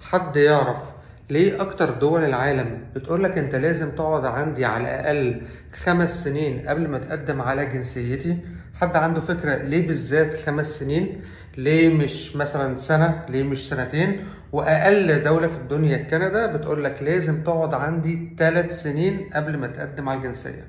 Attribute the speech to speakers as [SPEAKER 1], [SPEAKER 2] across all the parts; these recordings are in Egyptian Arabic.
[SPEAKER 1] حد يعرف ليه أكتر دول العالم بتقولك أنت لازم تقعد عندي على الأقل خمس سنين قبل ما تقدم على جنسيتي؟ حد عنده فكرة ليه بالذات خمس سنين؟ ليه مش مثلا سنة؟ ليه مش سنتين؟ وأقل دولة في الدنيا كندا بتقولك لازم تقعد عندي ثلاث سنين قبل ما تقدم على الجنسية.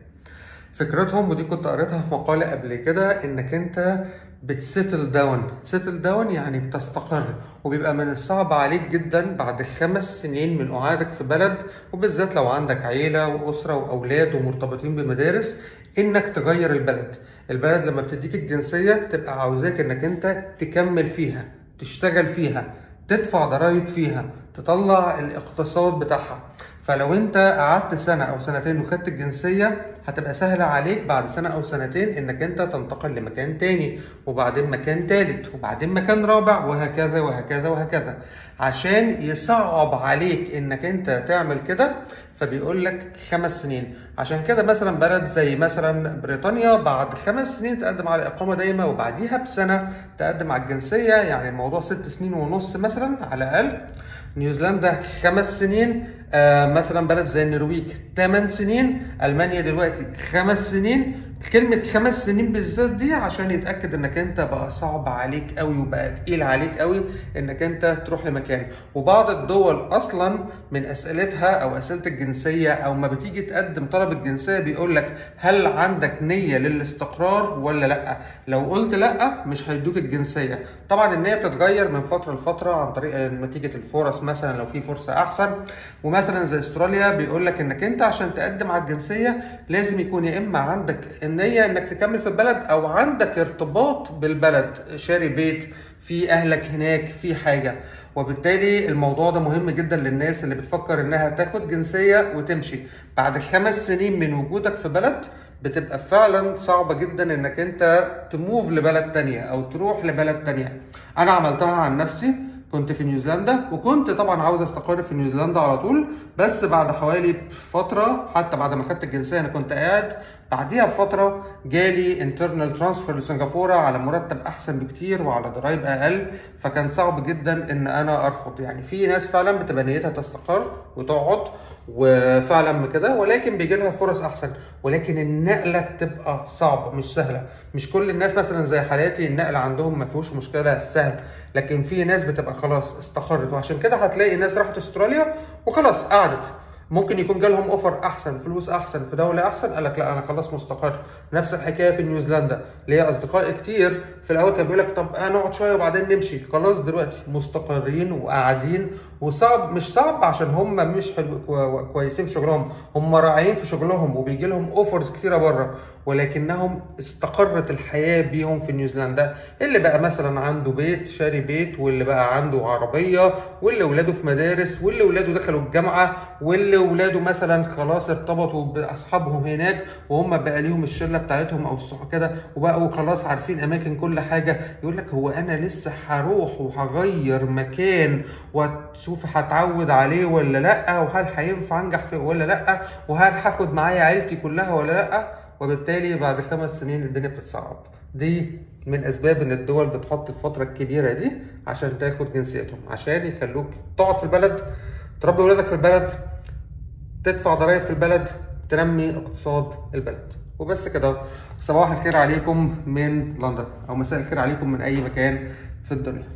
[SPEAKER 1] فكرتهم ودي كنت قريتها في مقالة قبل كده إنك أنت بتسيتل داون تسيتل داون يعني بتستقر وبيبقى من الصعب عليك جدا بعد خمس سنين من قعادك في بلد وبالذات لو عندك عيلة وأسرة وأولاد ومرتبطين بمدارس إنك تغير البلد البلد لما بتديك الجنسية بتبقى عاوزاك إنك أنت تكمل فيها تشتغل فيها تدفع ضرائب فيها تطلع الاقتصاد بتاعها فلو انت قعدت سنة او سنتين وخدت الجنسية هتبقى سهلة عليك بعد سنة او سنتين انك انت تنتقل لمكان تاني وبعدين مكان تالت وبعدين مكان رابع وهكذا وهكذا وهكذا عشان يصعب عليك انك انت تعمل كده فبيقول لك خمس سنين عشان كده مثلا بلد زي مثلا بريطانيا بعد خمس سنين تقدم على اقامه دايمه وبعديها بسنه تقدم على الجنسيه يعني الموضوع ست سنين ونص مثلا على الاقل نيوزيلندا خمس سنين آه مثلا بلد زي النرويج 8 سنين المانيا دلوقتي خمس سنين كلمة خمس سنين بالذات دي عشان يتأكد انك انت بقى صعب عليك قوي وبقى تقيل عليك قوي انك انت تروح لمكان وبعض الدول اصلا من اسئلتها او اسئلة الجنسية او ما بتيجي تقدم طلب الجنسية بيقول لك هل عندك نية للاستقرار ولا لا لو قلت لا مش هيدوك الجنسية طبعا النية بتتغير من فترة لفترة عن طريق نتيجة الفرص مثلا لو في فرصة احسن ومثلا زي استراليا بيقول لك انك انت عشان تقدم على الجنسية لازم يكون يا اما عندك النية انك تكمل في البلد او عندك ارتباط بالبلد شاري بيت في اهلك هناك في حاجة وبالتالي الموضوع ده مهم جدا للناس اللي بتفكر انها تاخد جنسية وتمشي بعد خمس سنين من وجودك في بلد بتبقى فعلا صعبة جدا انك انت تموف لبلد تانية او تروح لبلد تانية انا عملتها عن نفسي كنت في نيوزيلندا وكنت طبعا عاوز استقر في نيوزيلندا على طول بس بعد حوالي فتره حتى بعد ما خدت الجنسيه انا كنت قاعد بعديها بفتره جالي انترنال ترانسفير لسنغافوره على مرتب احسن بكتير وعلى ضرايب اقل فكان صعب جدا ان انا ارفض يعني في ناس فعلا بتبقى نيتها تستقر وتقعد وفعلا كده ولكن بيجي لها فرص احسن ولكن النقله بتبقى صعبه مش سهله مش كل الناس مثلا زي حالاتي النقل عندهم ما فيهوش مشكله سهل لكن في ناس بتبقى خلاص استقرت وعشان كده هتلاقي ناس راحت استراليا وخلاص قعدت ممكن يكون جالهم اوفر احسن فلوس احسن في دوله احسن قال لك لا انا خلاص مستقر نفس الحكايه في نيوزيلندا ليا اصدقائي كتير في الاول كان بيقول لك طب هنقعد شويه وبعدين نمشي خلاص دلوقتي مستقرين وقاعدين وصعب مش صعب عشان هم مش حلو كويسين في شغلهم هم راعيين في شغلهم وبيجي لهم اوفرز كتيره بره ولكنهم استقرت الحياه بيهم في نيوزيلندا اللي بقى مثلا عنده بيت شاري بيت واللي بقى عنده عربيه واللي ولاده في مدارس واللي ولاده دخلوا الجامعه واللي ولاده مثلا خلاص ارتبطوا باصحابهم هناك وهم بقى ليهم الشله بتاعتهم او الصحاب كده وبقوا خلاص عارفين اماكن كل حاجه يقول لك هو انا لسه هروح وهغير مكان واشوف هتعود عليه ولا لا وهل هينفع انجح فيه ولا لا وهل هاخد معايا عيلتي كلها ولا لا وبالتالي بعد خمس سنين الدنيا بتتصعب دي من اسباب ان الدول بتحط الفتره الكبيره دي عشان تاخد جنسيتهم عشان يخلوك تقعد في البلد تربي ولادك في البلد تدفع ضرائب في البلد تنمي اقتصاد البلد وبس كده صباح الخير عليكم من لندن او مساء الخير عليكم من اي مكان في الدنيا